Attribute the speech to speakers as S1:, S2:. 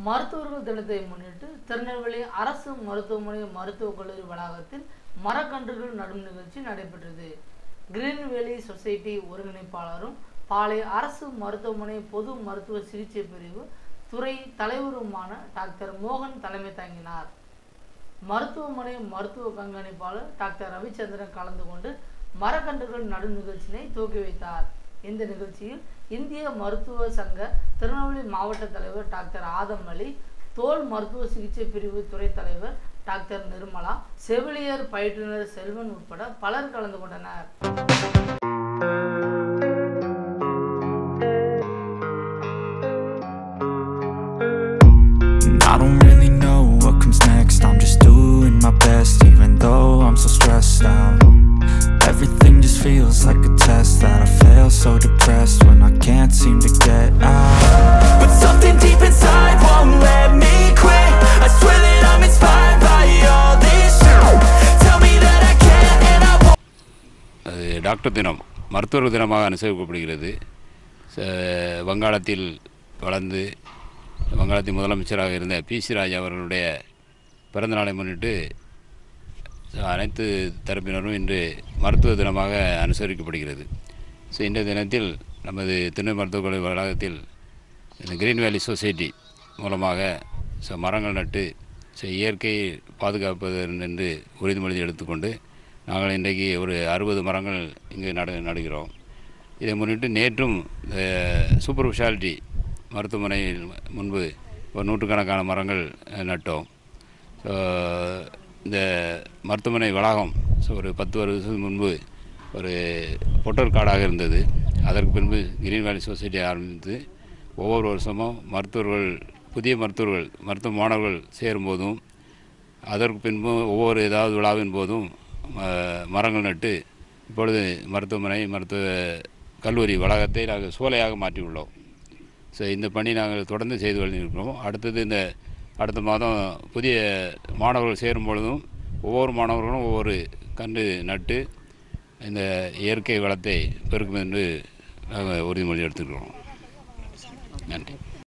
S1: மருத்துவர்கள் தினத்தை முன்னிட்டு திருநெல்வேலி அரசு மருத்துவமனை மருத்துவக் கல்லூரி வளாகத்தில் மரக்கன்றுகள் நடும் நிகழ்ச்சி நடைபெற்றது கிரீன்வேலி சொசைட்டி ஒருங்கிணைப்பாளரும் பாளை அரசு மருத்துவமனை பொது மருத்துவ சிகிச்சை பிரிவு துறை தலைவருமான டாக்டர் மோகன் தலைமை தாங்கினார் மருத்துவமனை மருத்துவ கண்காணிப்பாளர் டாக்டர் ரவிச்சந்திரன் கலந்து கொண்டு மரக்கன்றுகள் நடும் நிகழ்ச்சியினை துவக்கி வைத்தார் இந்த நிகழ்ச்சியில் இந்திய மருத்துவ சங்க திருநெல்வேலி மாவட்ட தலைவர் டாக்டர் ஆதம் அலி தோல் மருத்துவ சிகிச்சை பிரிவு துறை தலைவர் டாக்டர் நிர்மலா செவிலியர் பயிற்றுனர் செல்வன் உட்பட பலர் கலந்து கொண்டனர்
S2: And I don't really know what comes next I'm just doing my best even though I'm so stressed out Everything just feels like a test that I fail so depressed when I can't seem to get out But something deep inside won't let me quit I swear that I'm inspired by all this shit Tell me that I can't and I won't
S3: அது doctor தினம் மருத்துவர் தினமாக அனுசரிக்கப்படுகிறது ச- வங்காளத்தில் வளர்ந்து வங்காளத்தின் முதலமைச்சராக இருந்த பி சி ராஜா அவர்களுடைய பிறந்த நாளை முன்னிட்டு ச- அனைத்து தரப்பினரும் இன்று மருத்துவ தினமாக அனுசரிக்கப்படுகிறது ஸோ இந்த தினத்தில் நமது திருநெல் மருத்துவக் கல்லூரி வளாகத்தில் இந்த கிரீன் வேலி சொசைட்டி மூலமாக ஸோ மரங்கள் நட்டு ஸோ இயற்கையை பாதுகாப்பது என்று உறுதிமொழி எடுத்துக்கொண்டு நாங்கள் இன்றைக்கு ஒரு அறுபது மரங்கள் இங்கு நடு நடுகிறோம் இதை முன்னிட்டு நேற்றும் இந்த சூப்பர் ஸ்பெஷாலிட்டி மருத்துவமனையில் முன்பு ஒரு நூற்றுக்கணக்கான மரங்கள் அஹ், நட்டோம் ஸோ இந்த மருத்துவமனை வளாகம் ஸோ ஒரு பத்து வருஷத்துக்கு முன்பு ஒரு பொட்டல் காடாக இருந்தது அதற்கு பின்பு கிரீன் வேலி சொசைட்டி ஆரம்பித்து ஒவ்வொரு வருஷமும் மருத்துவர்கள் புதிய மருத்துவர்கள் மருத்துவ மாணவர்கள் சேரும்போதும் அதற்கு பின்பு ஒவ்வொரு ஏதாவது விழாவின் போதும் அஹ், மரங்கள் நட்டு இப்பொழுது மருத்துவமனை மருத்துவ கல்லூரி வளாகத்தை நாங்கள் சோலையாக மாற்றியுள்ளோம் ஸோ இந்த பணி நாங்கள் தொடர்ந்து செய்து வருகிறோம் அடுத்தது இந்த அடுத்த மாதம் புதிய மாணவர்கள் சேரும் பொழுதும் ஒவ்வொரு மாணவர்களும் ஒவ்வொரு கன்று நட்டு இந்த இயற்கை வளத்தை பெருக்கும் என்று நாங்கள் உறுதிமொழி எடுத்துக்கிறோம் நன்றி